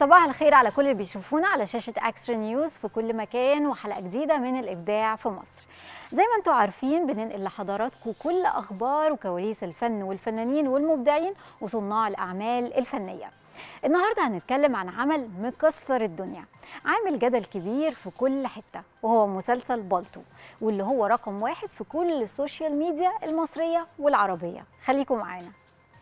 صباح الخير على كل اللي بيشوفونا على شاشة اكسترا نيوز في كل مكان وحلقة جديدة من الإبداع في مصر زي ما انتم عارفين بننقل لحضراتكم كل أخبار وكواليس الفن والفنانين والمبدعين وصناع الأعمال الفنية النهاردة هنتكلم عن عمل مكسر الدنيا عامل جدل كبير في كل حتة وهو مسلسل بالطو واللي هو رقم واحد في كل السوشيال ميديا المصرية والعربية خليكم معانا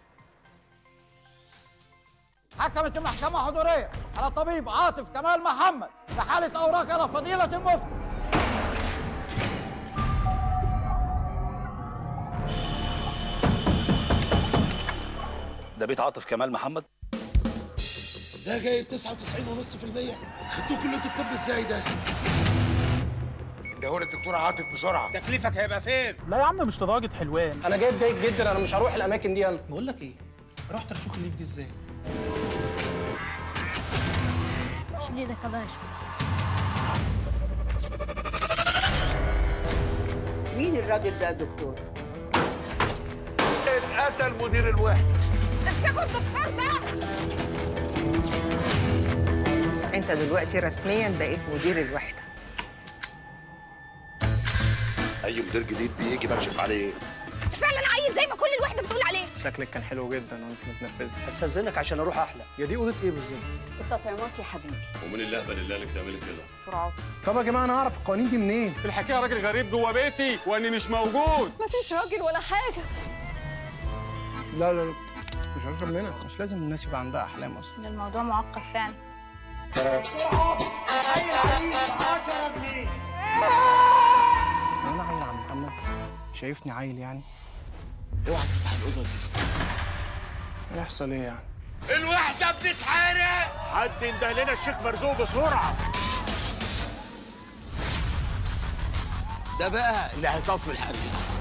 حكمت المحكمة حضورية على الطبيب عاطف كمال محمد في حالة أوراق على فضيلة المفتي ده بيت عاطف كمال محمد ده جايب 99.5% خدتوه كلية الطب ازاي ده؟ ده هو الدكتور عاطف بسرعه تكليفك هيبقى فين؟ لا يا عم مش لدرجة حلوان انا جاي اتضايق جدا انا مش هروح الاماكن دي انا بقول لك ايه؟ رحت اشوف الليف دي ازاي؟ شديدة كمان مين الراجل ده يا دكتور؟ اتقتل مدير الوحده انت دلوقتي رسميا بقيت مدير الوحده اي مدير جديد بيجي بكشف عليه فعلا عيل زي ما كل الوحده بتقول عليه شكلك كان حلو جدا وانت متنفذه استاذنك عشان اروح احلى يا دي اوضه ايه بالظبط التطعيمات يا حبيبي ومن اللهبل اللي قالك تعملي كده سرعات طب يا جماعه انا اعرف القوانين دي منين الحكايه راجل غريب جوه بيتي واني مش موجود مفيش راجل ولا حاجه لا لا لا مش هشرب منها مش لازم الناس يبقى عندها احلام اصلا ده الموضوع معقد فعلا انا عيل يا عم محمد شايفني عيل يعني اوعى تفتح الأوضة دي هيحصل ايه يعني الوحده بتتحرق حد انده لنا الشيخ مرزوق بسرعه ده بقى اللي هيطفي الحريق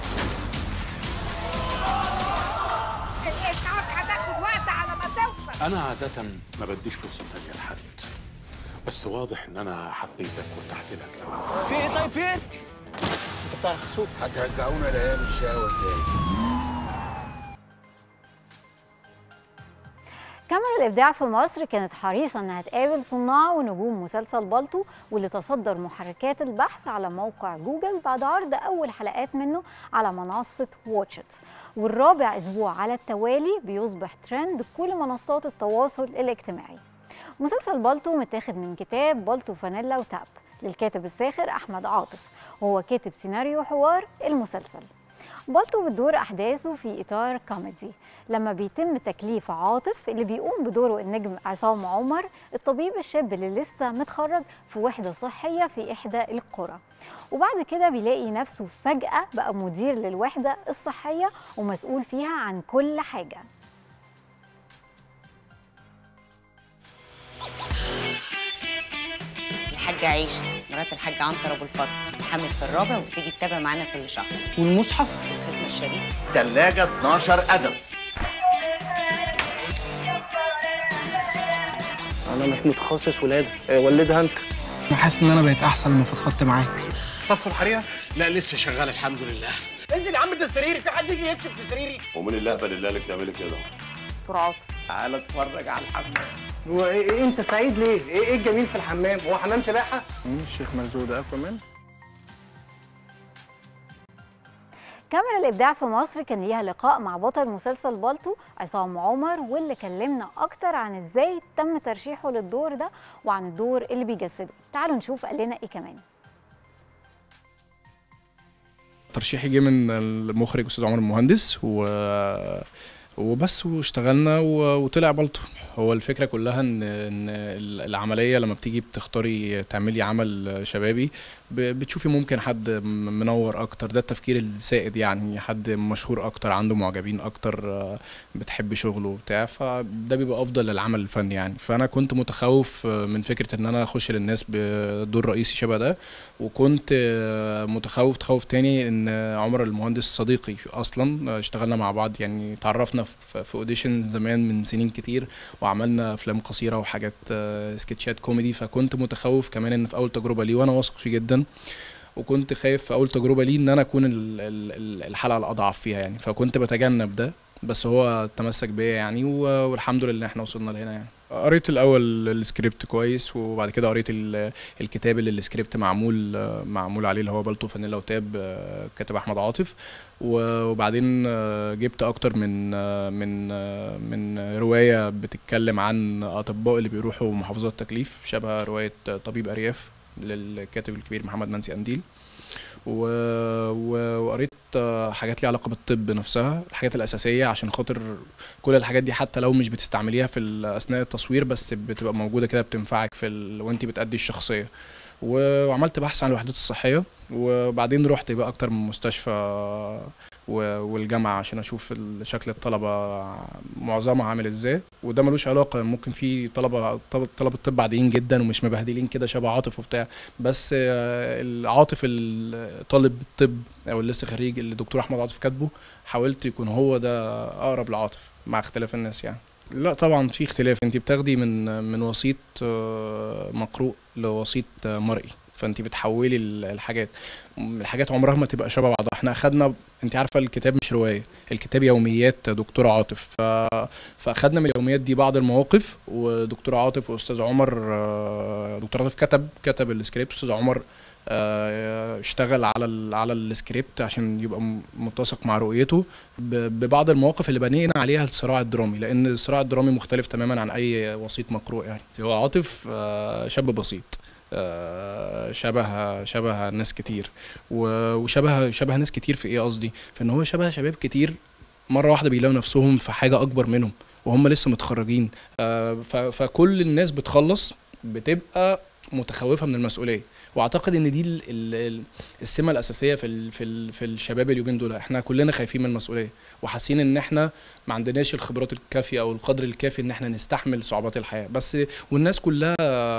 الاسعاف هتاخد وقت على ما توصل أنا عادة ما بديش فرصة تانية لحد بس واضح إن أنا حطيتك وارتحت لك أوي في ايه طيب في ايه انت بتعرف تسوق هترجعونا لايام الشقاوة تاني كاميرا الإبداع في مصر كانت حريصة إنها تقابل صناع ونجوم مسلسل بالطو واللي تصدر محركات البحث على موقع جوجل بعد عرض أول حلقات منه على منصة واتشت والرابع أسبوع على التوالي بيصبح ترند كل منصات التواصل الاجتماعي مسلسل بالطو متاخد من كتاب بالطو فانيلا وتاب للكاتب الساخر أحمد عاطف وهو كاتب سيناريو حوار المسلسل بالطو بتدور أحداثه في إطار كوميدي لما بيتم تكليف عاطف اللي بيقوم بدوره النجم عصام عمر الطبيب الشاب اللي لسه متخرج في وحدة صحية في إحدى القرى وبعد كده بيلاقي نفسه فجأة بقى مدير للوحدة الصحية ومسؤول فيها عن كل حاجة الحاجة عيشة مرات الحاج عنتر أبو الفضل حامل في الرابع وبتيجي تتابع معانا كل شهر والمصحف الخدمة الشريفة ثلاجه 12 قدم انا مش متخصص ولاده إيه، ولدها انت انا حاسس ان انا بقيت احسن لما فضفضت معاك طفوا الحريقه لا لسه شغال الحمد لله انزل يا عم ده سريري في حد يجي يكشف في سريري ومن اللهبل اللي قالك تعملي كده سرعات تعالى اتفرج على الحمام هو ايه إيه انت سعيد ليه ايه ايه الجميل في الحمام هو حمام سباحه الشيخ مرزوق ده اكوامان كاميرا الإبداع في مصر كان ليها لقاء مع بطل مسلسل بالطو عصام عمر واللي كلمنا أكتر عن إزاي تم ترشيحه للدور ده وعن الدور اللي بيجسده تعالوا نشوف قال لنا إيه كمان ترشيحي جه من المخرج استاذ عمر المهندس و وبس واشتغلنا و- وطلع بلطو هو الفكره كلها ان ان العمليه لما بتيجي بتختاري تعملي عمل شبابي ب- بتشوفي ممكن حد م- منور اكتر ده التفكير السائد يعني حد مشهور اكتر عنده معجبين اكتر آه، بتحب شغله وبتاع فده بيبقى افضل للعمل الفني يعني فانا كنت متخوف آه، من فكره ان انا اخش للناس بدور رئيسي شبه ده وكنت آه، متخوف تخوف تاني ان عمر المهندس صديقي اصلا آه، اشتغلنا مع بعض يعني تعرفنا في في اوديشن زمان من سنين كتير وعملنا افلام قصيره وحاجات آه، سكتشات كوميدي فكنت متخوف كمان ان في اول تجربه ليه وانا واثق فيه جدا وكنت خايف في اول تجربه ليه ان انا اكون ال- ال- ال- الحلقه الاضعف فيها يعني فكنت بتجنب ده بس هو تمسك بيا يعني و- والحمد لله احنا وصلنا لهنا يعني قريت الاول السكريبت كويس وبعد كده قريت ال- الكتاب اللي السكريبت معمول معمول عليه اللي هو بالطو فانيلا وتاب آه، كاتب احمد عاطف و- وبعدين آه، جبت اكتر من آه، من آه، من روايه بتتكلم عن اطباء اللي بيروحوا محافظات تكليف شبه روايه طبيب ارياف للكاتب الكبير محمد منسي قنديل و... و... وقريت آه، حاجات ليها علاقه بالطب نفسها الحاجات الاساسيه عشان خاطر كل الحاجات دي حتى لو مش بتستعمليها في ال- اثناء التصوير بس بتبقى موجوده كده بتنفعك في ال... وانت بتأدي الشخصيه و- وعملت بحث عن الوحدات الصحيه وبعدين رحت بقى اكتر من مستشفى و- والجامعه عشان اشوف ال- شكل الطلبه معظمها عامل ازاي وده ملوش علاقه ممكن في طلبه طلبه طلبة طب عاديين جدا ومش مبهدلين كده شبه عاطف وبتاع بس آه، العاطف الطالب الطب او اللي لسه خريج اللي دكتور احمد عاطف كاتبه حاولت يكون هو ده اقرب لعاطف مع اختلاف الناس يعني لا طبعا في اختلاف انت بتاخدي من من وسيط آه، مقروء لوسيط آه، مرئي فانت بتحولي ال- الحاجات م- الحاجات عمرها ما تبقى شبه بعضها احنا اخدنا انت عارفه الكتاب مش روايه الكتاب يوميات دكتور عاطف ف... فاخدنا من اليوميات دي بعض المواقف ودكتور عاطف واستاذ عمر آه، دكتور عاطف كتب كتب السكريبت استاذ عمر آه، اشتغل على ال على السكريبت عشان يبقى م- متسق مع رؤيته ب- ببعض المواقف اللي بنينا عليها الصراع الدرامي لان الصراع الدرامي مختلف تماما عن اي وسيط مقروء يعني هو عاطف آه، شاب بسيط آه، شبه شبه ناس كتير و- وشبه شبه ناس كتير في ايه قصدي في ان هو شبه شباب كتير مره واحده بيلاقوا نفسهم في حاجه اكبر منهم وهم لسه متخرجين آه، ف- فكل الناس بتخلص بتبقى متخوفه من المسؤوليه واعتقد ان دي ال- ال- ال- السمه الاساسيه في ال في ال في الشباب اليومين دول احنا كلنا خايفين من المسؤوليه وحاسين ان احنا ما عندناش الخبرات الكافيه او القدر الكافي ان احنا نستحمل صعوبات الحياه بس والناس كلها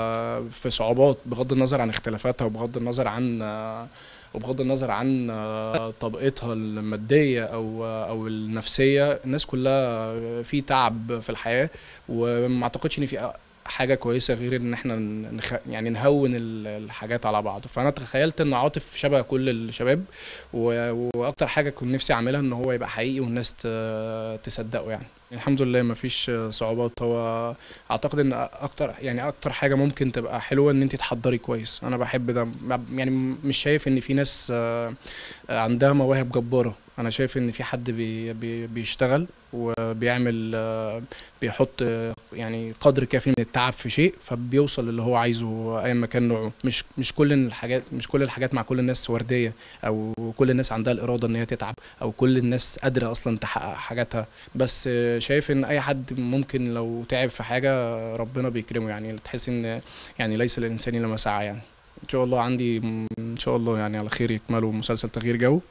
في صعوبات بغض النظر عن اختلافاتها وبغض النظر عن وبغض النظر عن طبقتها الماديه او او النفسيه الناس كلها في تعب في الحياه وما اعتقدش ان في حاجه كويسه غير ان احنا نخ... يعني نهون ال- الحاجات على بعض فانا تخيلت ان عاطف شبه كل الشباب و... واكتر حاجه كنت نفسي اعملها ان هو يبقى حقيقي والناس ت... تصدقه يعني الحمد لله ما فيش صعوبات هو اعتقد ان اكتر يعني اكتر حاجه ممكن تبقى حلوه ان انت تحضري كويس انا بحب ده يعني مش شايف ان في ناس آه، عندها مواهب جباره انا شايف ان في حد بي بي بيشتغل وبيعمل آه، بيحط آه، يعني قدر كافي من التعب في شيء فبيوصل اللي هو عايزه ايا ما كان نوعه مش مش كل الحاجات مش كل الحاجات مع كل الناس ورديه او كل الناس عندها الاراده ان هي تتعب او كل الناس قادره اصلا تحقق حاجاتها بس آه، شايف ان اي حد ممكن لو تعب في حاجه ربنا بيكرمه يعني تحس ان يعني ليس الانسان الا ما سعى يعني ان شاء الله عندي ان شاء الله يعني على خير يكملوا مسلسل تغيير جو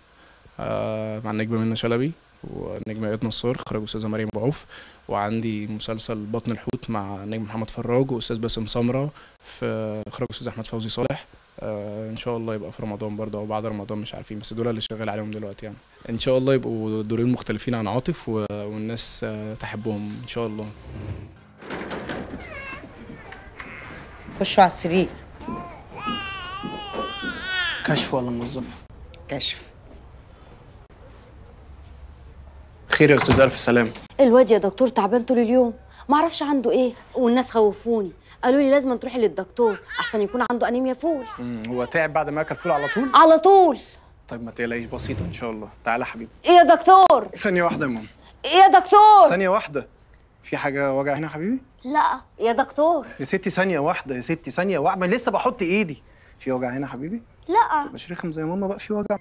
آه، مع النجمه منى شلبي والنجمه اياد نصار اخراج استاذه مريم بعوف وعندي مسلسل بطن الحوت مع نجم محمد فراج واستاذ باسم سمره في اخراج استاذ احمد فوزي صالح آه، ان شاء الله يبقى في رمضان برضه او بعد رمضان مش عارفين بس دول اللي شغال عليهم دلوقتي يعني ان شاء الله يبقوا دورين مختلفين عن عاطف و- والناس آه، تحبهم ان شاء الله خشوا على السرير كشف ولا موظف كشف خير يا استاذ الف سلام الواد يا دكتور تعبان طول اليوم ما اعرفش عنده ايه والناس خوفوني قالوا لي لازم تروحي للدكتور احسن يكون عنده انيميا فول مم، هو تعب بعد ما اكل فول على طول على طول طيب ما تقلقيش بسيطه ان شاء الله تعالى يا حبيبي ايه يا دكتور ثانيه واحده يا ماما ايه يا دكتور ثانيه واحده في حاجه وجع هنا يا حبيبي لا يا دكتور يا ستي ثانيه واحده يا ستي ثانيه واحده ما لسه بحط ايدي في وجع هنا يا حبيبي لا مش رخم زي ماما بقى في وجع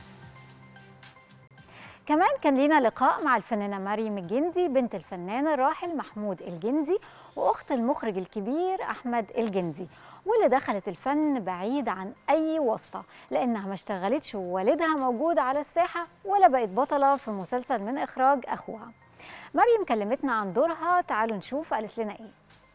كمان كان لينا لقاء مع الفنانة مريم الجندي بنت الفنان الراحل محمود الجندي وأخت المخرج الكبير أحمد الجندي واللي دخلت الفن بعيد عن أي واسطة لأنها ما اشتغلتش ووالدها موجود على الساحة ولا بقت بطلة في مسلسل من إخراج أخوها مريم كلمتنا عن دورها تعالوا نشوف قالت لنا إيه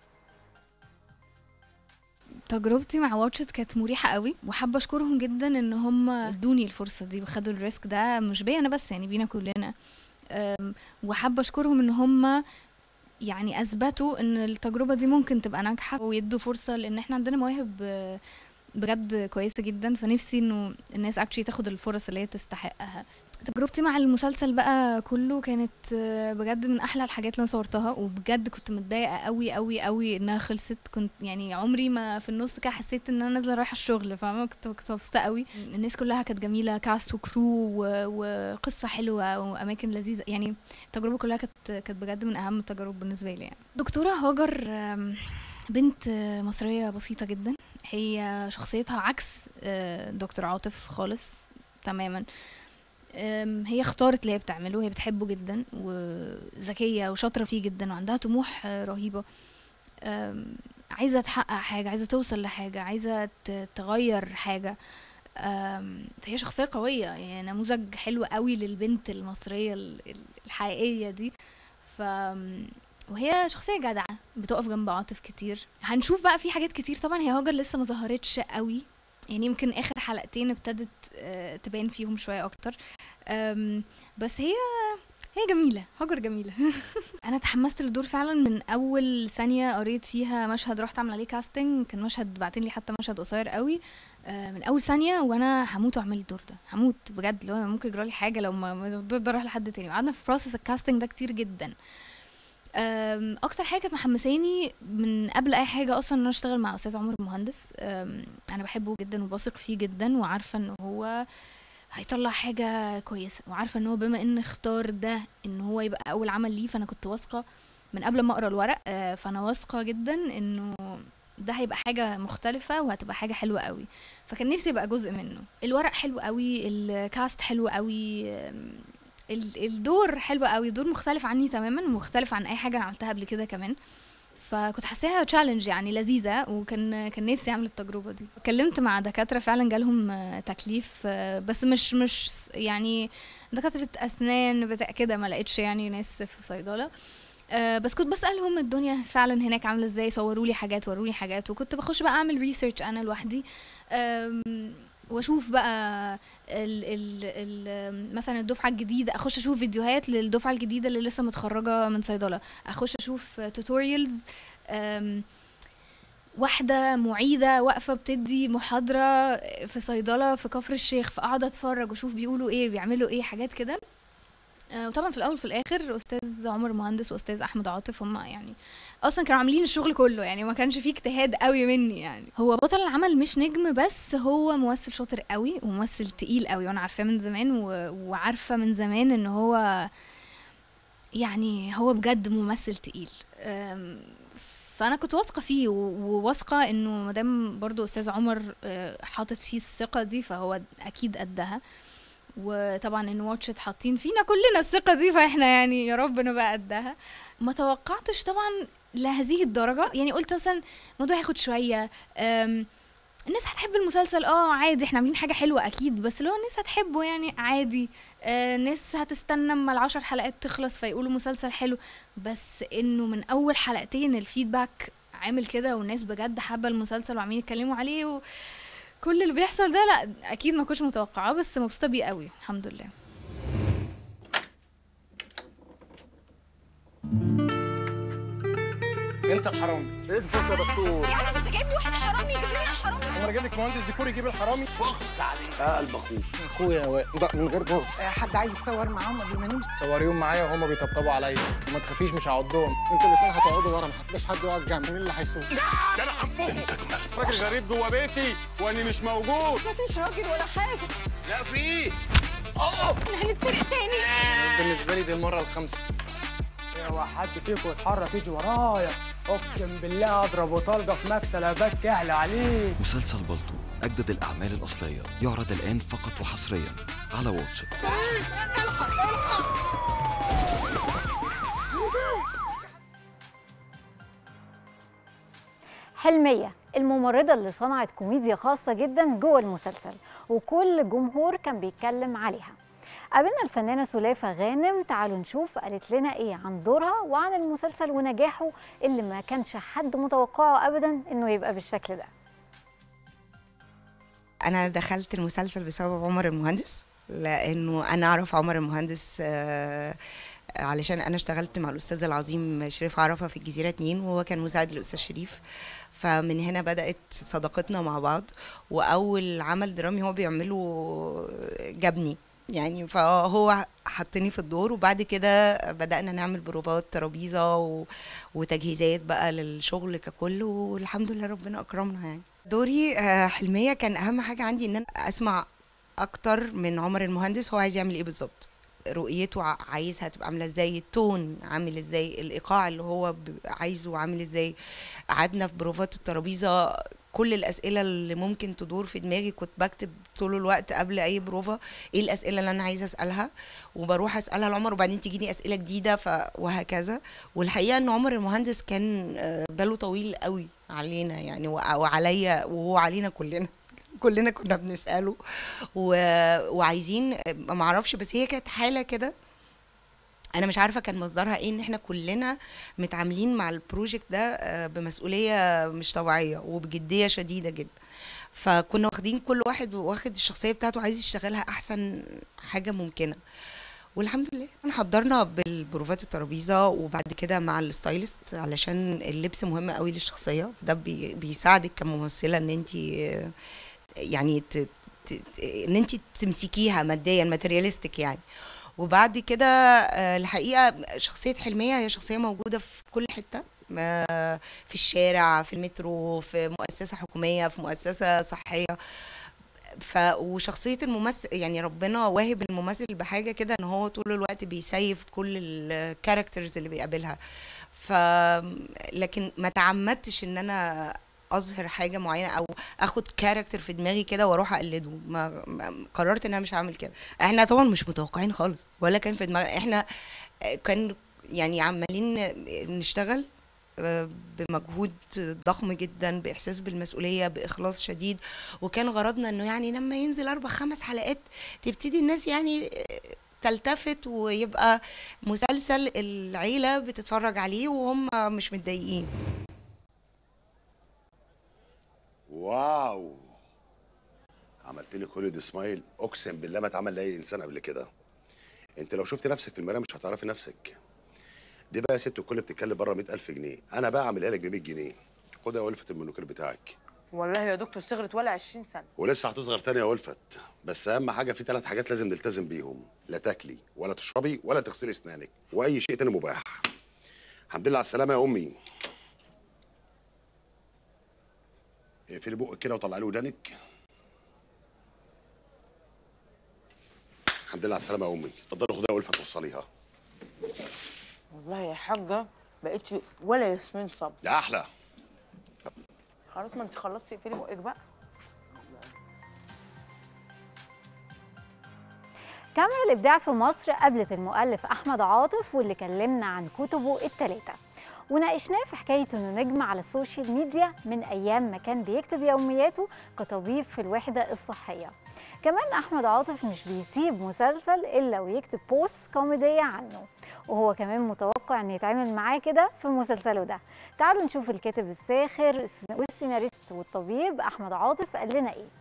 تجربتي مع واتشت كانت مريحة قوي وحابة اشكرهم جدا ان هم ادوني الفرصة دي وخدوا الريسك ده مش بيا انا بس يعني بينا كلنا أم، وحابة اشكرهم ان هم يعني اثبتوا ان التجربة دي ممكن تبقى ناجحة ويدوا فرصة لان احنا عندنا مواهب آه، بجد كويسة جدا فنفسي انه الناس اكشلي تاخد الفرص اللي هي تستحقها تجربتي مع المسلسل بقى كله كانت آه، بجد من احلى الحاجات اللي انا صورتها وبجد كنت متضايقه قوي قوي قوي انها خلصت كنت يعني عمري ما في النص كده حسيت ان انا نازله رايحه الشغل فاهمه كنت كنت مبسوطه قوي الناس كلها كانت جميله كاست وكرو و- وقصه حلوه واماكن لذيذه يعني التجربه كلها كانت كانت بجد من اهم التجارب بالنسبه لي يعني دكتوره هاجر آم، بنت آه، مصريه بسيطه جدا هي شخصيتها عكس آه، دكتور عاطف خالص تماما أم، هي اختارت اللي هي بتعمله هي بتحبه جدا وذكية وشاطرة فيه جدا وعندها طموح آه، رهيبة أم، عايزة تحقق حاجة عايزة توصل لحاجة عايزة ت- تغير حاجة أم، فهي شخصية قوية يعني نموذج حلو قوي للبنت المصرية ال- ال- الحقيقية دي ف وهي شخصية جدعة بتقف جنب عاطف كتير هنشوف بقى في حاجات كتير طبعا هي هاجر لسه ما ظهرتش قوي يعني يمكن اخر حلقتين ابتدت آه، تبان فيهم شويه اكتر أم، بس هي هي جميله هاجر جميله انا اتحمست للدور فعلا من اول ثانيه قريت فيها مشهد رحت اعمل عليه كاستنج كان مشهد بعتين لي حتى مشهد قصير قوي آه، من اول ثانيه وانا هموت واعمل الدور ده هموت بجد لو ممكن يجرى لي حاجه لو ما ما الدور ده راح لحد تاني قعدنا في بروسس الكاستنج ده كتير جدا أم، اكتر حاجه كانت محمساني من قبل اي حاجه اصلا ان انا اشتغل مع استاذ عمر المهندس أم، انا بحبه جدا وبثق فيه جدا وعارفه ان هو هيطلع حاجه كويسه وعارفه ان هو بما ان اختار ده ان هو يبقى اول عمل ليه فانا كنت واثقه من قبل ما اقرا الورق آه، فانا واثقه جدا انه ده هيبقى حاجه مختلفه وهتبقى حاجه حلوه قوي فكان نفسي يبقى جزء منه الورق حلو قوي الكاست حلو قوي أم، ال- الدور حلو قوي دور مختلف عني تماما مختلف عن اي حاجه انا عملتها قبل كده كمان فكنت حاساها تشالنج يعني لذيذه وكان كان نفسي اعمل التجربه دي اتكلمت مع دكاتره فعلا جالهم آه، تكليف آه، بس مش مش س- يعني دكاتره اسنان بتاع كده ما لقيتش يعني ناس في صيدله آه، بس كنت بسالهم الدنيا فعلا هناك عامله ازاي صوروا لي حاجات وروا لي حاجات وكنت بخش بقى اعمل ريسيرش انا لوحدي آم، واشوف بقى ال ال ال مثلا الدفعه الجديده اخش اشوف فيديوهات للدفعه الجديده اللي لسه متخرجه من صيدله اخش اشوف توتوريالز واحدة معيدة واقفة بتدي محاضرة في صيدلة في كفر الشيخ فأقعد أتفرج وأشوف بيقولوا إيه بيعملوا إيه حاجات كده آه، وطبعا في الأول وفي الآخر أستاذ عمر مهندس وأستاذ أحمد عاطف هم يعني أصلا كانوا عاملين الشغل كله يعني ما كانش فيه اجتهاد قوي مني يعني هو بطل العمل مش نجم بس هو ممثل شاطر قوي وممثل تقيل قوي وأنا عارفاه من زمان و... وعارفة من زمان إن هو يعني هو بجد ممثل تقيل أم، فانا كنت واثقه فيه و- وواثقه انه مادام برضو استاذ عمر آه، حاطط فيه الثقه دي فهو اكيد قدها وطبعا ان واتشت حاطين فينا كلنا الثقه دي فاحنا يعني يا رب نبقى قدها ما توقعتش طبعا لهذه الدرجه يعني قلت مثلا الموضوع هياخد شويه أم، الناس هتحب المسلسل اه عادي احنا عاملين حاجه حلوه اكيد بس لو الناس هتحبه يعني عادي آه ناس هتستنى اما العشر حلقات تخلص فيقولوا مسلسل حلو بس انه من اول حلقتين الفيدباك عامل كده والناس بجد حابه المسلسل وعمالين يتكلموا عليه وكل اللي بيحصل ده لا اكيد ما كنتش متوقعاه بس مبسوطه بيه قوي الحمد لله انت الحرامي اثبت يا دكتور يعني انت جايب واحد حرامي يجيب لنا حرامي انا جايب لك مهندس ديكور يجيب الحرامي فخس عليك اه قلب اخوك اخويا يا وائل ده من غير جوز حد عايز يتصور معاهم قبل ما نمشي صوريهم معايا وهما بيطبطبوا عليا وما تخافيش مش هعضهم انتوا الاثنين هتقعدوا ورا ما هتلاقيش حد يقعد جنبي مين اللي هيسوق ده انا هنفخه راجل غريب جوه بيتي واني مش موجود مفيش راجل ولا حاجه لا في احنا هنتسرق تاني بالنسبه لي دي المره الخامسه لو حد فيكم يتحرك يجي ورايا اقسم بالله اضرب طلقه في مكتب ابات اعلى عليه مسلسل بلطو أجدد الأعمال الأصلية يعرض الآن فقط وحصريا على واتشت حلمية الممرضة اللي صنعت كوميديا خاصة جدا جوه المسلسل وكل جمهور كان بيتكلم عليها قابلنا الفنانة سلافة غانم تعالوا نشوف قالت لنا ايه عن دورها وعن المسلسل ونجاحه اللي ما كانش حد متوقعه ابدا انه يبقى بالشكل ده انا دخلت المسلسل بسبب عمر المهندس لانه انا اعرف عمر المهندس آه، علشان انا اشتغلت مع الاستاذ العظيم شريف عرفه في الجزيره اتنين وهو كان مساعد الاستاذ شريف فمن هنا بدات صداقتنا مع بعض واول عمل درامي هو بيعمله جابني يعني فهو حطني في الدور وبعد كده بدأنا نعمل بروفات ترابيزة و... وتجهيزات بقى للشغل ككل والحمد لله ربنا أكرمنا يعني دوري آه، حلمية كان أهم حاجة عندي إن أنا أسمع أكتر من عمر المهندس هو عايز يعمل إيه بالظبط رؤيته ع- عايزها تبقى عامله ازاي التون عامل ازاي الايقاع اللي هو ب- عايزه عامل ازاي قعدنا في بروفات الترابيزه كل الاسئله اللي ممكن تدور في دماغي كنت بكتب طول الوقت قبل اي بروفا ايه الاسئله اللي انا عايزه اسالها وبروح اسالها لعمر وبعدين تجيني اسئله جديده ف وهكذا والحقيقه ان عمر المهندس كان آه، باله طويل قوي علينا يعني وع- وعليا وهو علينا كلنا كلنا كنا بنساله و... وعايزين ما اعرفش بس هي كانت حاله كده انا مش عارفه كان مصدرها ايه ان احنا كلنا متعاملين مع البروجكت ده آه، بمسؤوليه مش طبيعيه وبجديه شديده جدا فكنا واخدين كل واحد واخد الشخصيه بتاعته عايز يشتغلها احسن حاجه ممكنه والحمد لله احنا حضرنا بالبروفات الترابيزه وبعد كده مع الستايلست علشان اللبس مهم قوي للشخصيه ده بي بيساعدك كممثله ان انت يعني ت... ت... ت- ان انت تمسكيها ماديا ماتيرياليستيك يعني وبعد كده آه، الحقيقه شخصيه حلميه هي شخصيه موجوده في كل حته ما- في الشارع في المترو في مؤسسه حكوميه في مؤسسه صحيه ف وشخصيه الممثل يعني ربنا واهب الممثل بحاجه كده ان هو طول الوقت بيسيف كل الكاركترز اللي بيقابلها ف لكن ما تعمدتش ان انا اظهر حاجه معينه او اخد كاركتر في دماغي كده واروح اقلده ما ما- قررت ان انا مش هعمل كده احنا طبعا مش متوقعين خالص ولا كان في دماغنا احنا كان يعني عمالين نشتغل آه، بمجهود ضخم جدا باحساس بالمسؤوليه باخلاص شديد وكان غرضنا انه يعني لما ينزل اربع خمس حلقات تبتدي الناس يعني آه، تلتفت ويبقى مسلسل العيله بتتفرج عليه وهم مش متضايقين واو عملت لي كل دي سمايل اقسم بالله ما اتعمل لاي انسان قبل كده انت لو شفت نفسك في المرايه مش هتعرفي نفسك دي بقى يا ست الكل بتتكلم بره 100000 جنيه انا بقى اعملها لك ب 100 جنيه خدها يا ولفت المنوكير بتاعك والله يا دكتور صغرت ولا 20 سنه ولسه هتصغر تاني يا ولفت بس اهم حاجه في ثلاث حاجات لازم نلتزم بيهم لا تاكلي ولا تشربي ولا تغسلي اسنانك واي شيء تاني مباح الحمد لله على السلامه يا امي اقفلي بقك كده وطلعي لي ودانك الحمد لله على السلامه يا امي اتفضلي خدها يا ولفت وصليها والله يا حاجه بقيتش ولا ياسمين صبر ده احلى خلاص ما انت خلصتي اقفلي بقك بقى كاميرا الإبداع في مصر قابلت المؤلف أحمد عاطف واللي كلمنا عن كتبه الثلاثة وناقشناه في حكاية إنه نجم على السوشيال ميديا من أيام ما كان بيكتب يومياته كطبيب في الوحدة الصحية كمان أحمد عاطف مش بيسيب مسلسل إلا ويكتب بوست كوميدية عنه وهو كمان متوقع إن يتعمل معاه كده في مسلسله ده تعالوا نشوف الكاتب الساخر والسيناريست والطبيب أحمد عاطف قال لنا إيه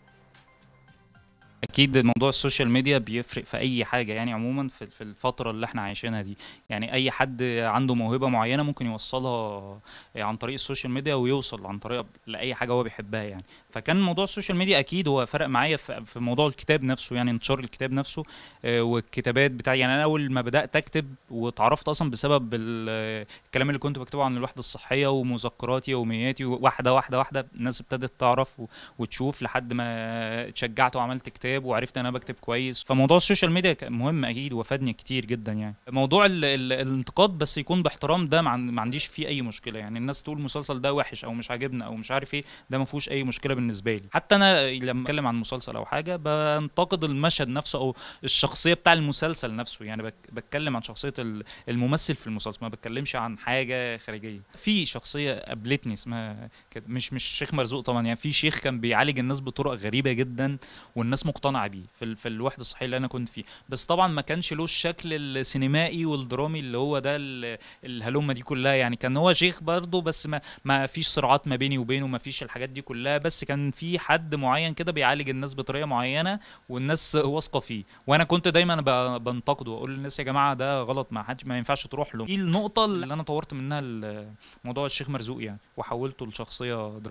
اكيد موضوع السوشيال ميديا بيفرق في اي حاجه يعني عموما في في الفتره اللي احنا عايشينها دي يعني اي حد عنده موهبه معينه ممكن يوصلها عن طريق السوشيال ميديا ويوصل عن طريق لاي حاجه هو بيحبها يعني فكان موضوع السوشيال ميديا اكيد هو فرق معايا في في موضوع الكتاب نفسه يعني انتشار الكتاب نفسه آه، والكتابات بتاعي يعني انا اول ما بدات اكتب واتعرفت اصلا بسبب ال- الكلام اللي كنت بكتبه عن الوحده الصحيه ومذكراتي يومياتي واحده واحده واحده الناس ابتدت تعرف و- وتشوف لحد ما اتشجعت وعملت كتاب وعرفت ان انا بكتب كويس فموضوع السوشيال ميديا كان مهم اكيد وفادني كتير جدا يعني موضوع ال ال الانتقاد بس يكون باحترام ده ما عن- ما عنديش فيه اي مشكله يعني الناس تقول المسلسل ده وحش او مش عاجبنا او مش عارف ايه ده ما فيهوش اي مشكله بالنسبه لي حتى انا لما اتكلم عن مسلسل او حاجه بنتقد المشهد نفسه او الشخصيه بتاع المسلسل نفسه يعني بك- بتكلم عن شخصيه ال- الممثل في المسلسل ما بتكلمش عن حاجه خارجيه في شخصيه قابلتني اسمها كده مش مش شيخ مرزوق طبعا يعني في شيخ كان بيعالج الناس بطرق غريبه جدا والناس مقتنعه بيه في ال- في الوحده الصحيه اللي انا كنت فيه بس طبعا ما كانش له الشكل السينمائي والدرامي اللي هو ده ال- الهلومه دي كلها يعني كان هو شيخ برضه بس ما ما فيش صراعات ما بيني وبينه ما فيش الحاجات دي كلها بس كان في حد معين كده بيعالج الناس بطريقه معينه والناس واثقه فيه وانا كنت دايما ب- بنتقده واقول للناس يا جماعه ده غلط ما حدش ما ينفعش تروح له دي النقطه اللي انا طورت منها ال- موضوع الشيخ مرزوق يعني وحولته لشخصيه دراميه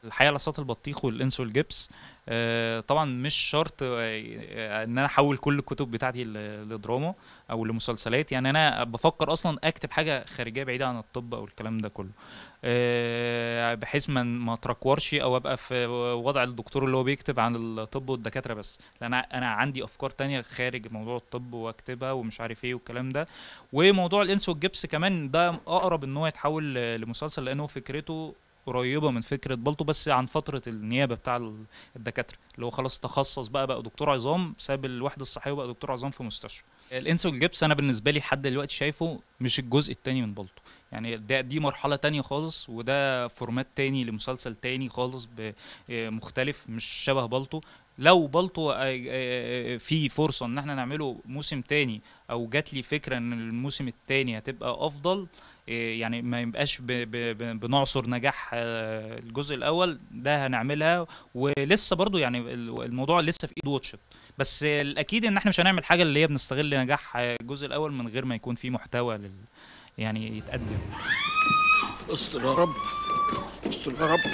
الحقيقه لصات البطيخ والانس والجبس آه، طبعا مش شرط آه، ان انا احول كل الكتب بتاعتي ل- لدراما او لمسلسلات يعني انا بفكر اصلا اكتب حاجه خارجيه بعيده عن الطب او الكلام ده كله آه، بحيث ما ما اتركورش او ابقى في وضع الدكتور اللي هو بيكتب عن الطب والدكاتره بس لان انا أنا عندي افكار تانية خارج موضوع الطب واكتبها ومش عارف ايه والكلام ده وموضوع الانس والجبس كمان ده اقرب ان هو يتحول ل- لمسلسل لانه فكرته قريبه من فكره بالطو بس عن فتره النيابه بتاع ال- الدكاتره اللي هو خلاص تخصص بقى بقى دكتور عظام ساب الوحده الصحيه وبقى دكتور عظام في مستشفى الانس والجبس انا بالنسبه لي لحد دلوقتي شايفه مش الجزء التاني من بالطو يعني ده دي مرحله تانية خالص وده فورمات تاني لمسلسل تاني خالص ب- آه، مختلف مش شبه بالطو لو بالطو آه، آه، في فرصه ان احنا نعمله موسم تاني او جات لي فكره ان الموسم التاني هتبقى افضل إيه يعني ما يبقاش ب- ب- ب- بنعصر نجاح آه، الجزء الاول ده هنعملها ولسه برضو يعني ال- الموضوع لسه في ايد واتشت بس الاكيد ان احنا مش هنعمل حاجه اللي هي بنستغل نجاح آه، الجزء الاول من غير ما يكون في محتوى لل يعني يتقدم استر يا رب استر يا رب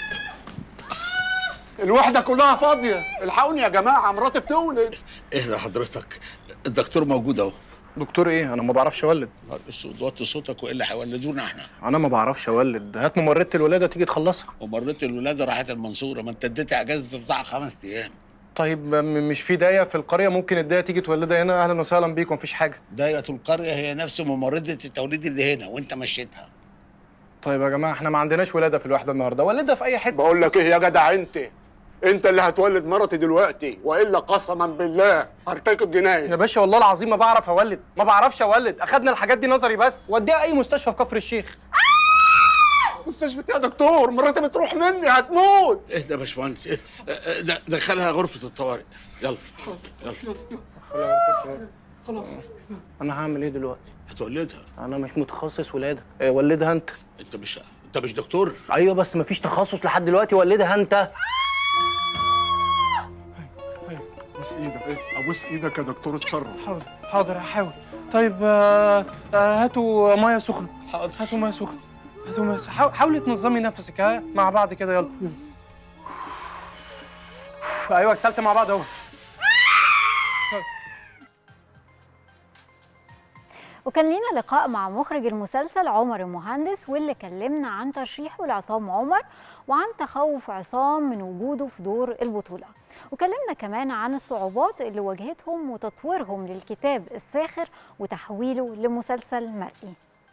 الوحده كلها فاضيه الحقوني يا جماعه مراتي بتولد اهدى حضرتك الدكتور موجود اهو دكتور ايه انا ما بعرفش اولد وطي صوتك والا هيولدونا احنا انا ما بعرفش اولد هات ممرضه الولاده تيجي تخلصها ومريت الولاده راحت المنصوره ما انت اديتي اجازه بتاع خمس ايام طيب م- مش في دايه في القريه ممكن الدايه تيجي تولدها هنا اهلا وسهلا بيكم مفيش حاجه دايره القريه هي نفس ممرضه التوليد اللي هنا وانت مشيتها طيب يا جماعه احنا ما عندناش ولاده في الوحده النهارده ولدها في اي حته بقول لك ايه يا جدع انت انت اللي هتولد مرتي دلوقتي والا قسما بالله هرتكب جنايه يا باشا والله العظيم ما بعرف اولد ما بعرفش اولد اخدنا الحاجات دي نظري بس وديها اي مستشفى في كفر الشيخ مستشفى يا دكتور مراتي بتروح مني هتموت اهدى يا باشمهندس اهدى. اه، اه، د- دخلها غرفه الطوارئ يلا يلا خلاص انا هعمل ايه دلوقتي هتولدها انا مش متخصص ولاده اه ولدها انت انت مش انت مش دكتور ايوه بس مفيش تخصص لحد دلوقتي ولدها انت ابوس ايدك ابوس ايدك يا دكتور اتصرف حاضر حاضر هحاول طيب آه، آه، هاتوا ميه سخنه حاضر هاتوا ميه سخنه هاتوا ميه سخنه حاول- حاولي تنظمي نفسك ها مع بعض كده يلا ايوه التالتة مع بعض اهو وكان لينا لقاء مع مخرج المسلسل عمر المهندس واللي كلمنا عن ترشيحه لعصام عمر وعن تخوف عصام من وجوده في دور البطولة وكلمنا كمان عن الصعوبات اللي واجهتهم وتطويرهم للكتاب الساخر وتحويله لمسلسل مرئي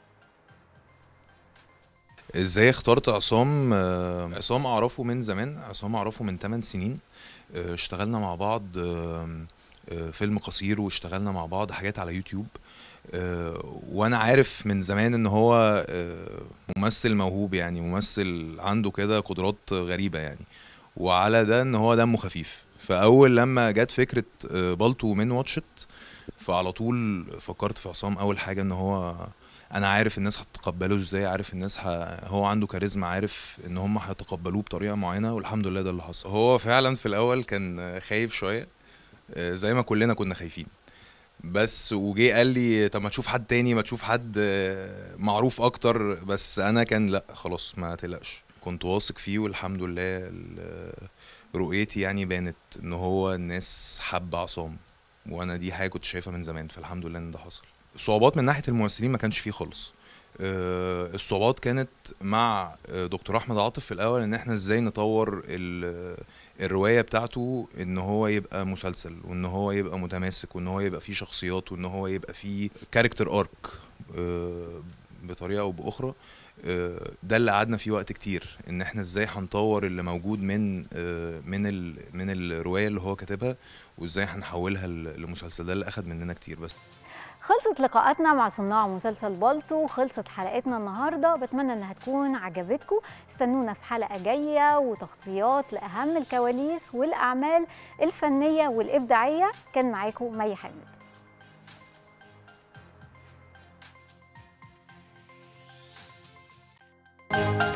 ازاي اخترت عصام آه، عصام اعرفه من زمان عصام اعرفه من 8 سنين آه، اشتغلنا مع بعض آه، آه، فيلم قصير واشتغلنا مع بعض حاجات على يوتيوب آه، وانا عارف من زمان ان هو آه، ممثل موهوب يعني ممثل عنده كده قدرات غريبة يعني وعلى ده ان هو دمه خفيف فاول لما جت فكرة آه، بالطو من واتشت فعلى طول فكرت في عصام اول حاجة ان هو انا عارف الناس هتتقبله ازاي عارف الناس ه... هو عنده كاريزما عارف ان هم هيتقبلوه بطريقه معينه والحمد لله ده اللي حصل هو فعلا في الاول كان خايف شويه آه، زي ما كلنا كنا خايفين بس وجي قال لي طب ما تشوف حد تاني ما تشوف حد آه، معروف اكتر بس انا كان لا خلاص ما تقلقش كنت واثق فيه والحمد لله ال- رؤيتي يعني بانت ان هو الناس حابه عصام وانا دي حاجه كنت شايفها من زمان فالحمد لله ان ده حصل صعوبات من ناحيه الممثلين ما كانش فيه خالص آه، الصعوبات كانت مع آه، دكتور احمد عاطف في الاول ان احنا ازاي نطور ال- الروايه بتاعته ان هو يبقى مسلسل وان هو يبقى متماسك وان هو يبقى فيه شخصيات وان هو يبقى فيه كاركتر ارك بطريقه او باخرى آه، ده اللي قعدنا فيه وقت كتير ان احنا ازاي هنطور اللي موجود من آه، من ال من الروايه اللي هو كاتبها وازاي هنحولها ل- لمسلسل ده اللي اخد مننا كتير بس خلصت لقاءاتنا مع صناع مسلسل بالطو خلصت حلقتنا النهارده بتمنى انها تكون عجبتكم استنونا في حلقه جايه وتغطيات لاهم الكواليس والاعمال الفنيه والابداعيه كان معاكم مي حامد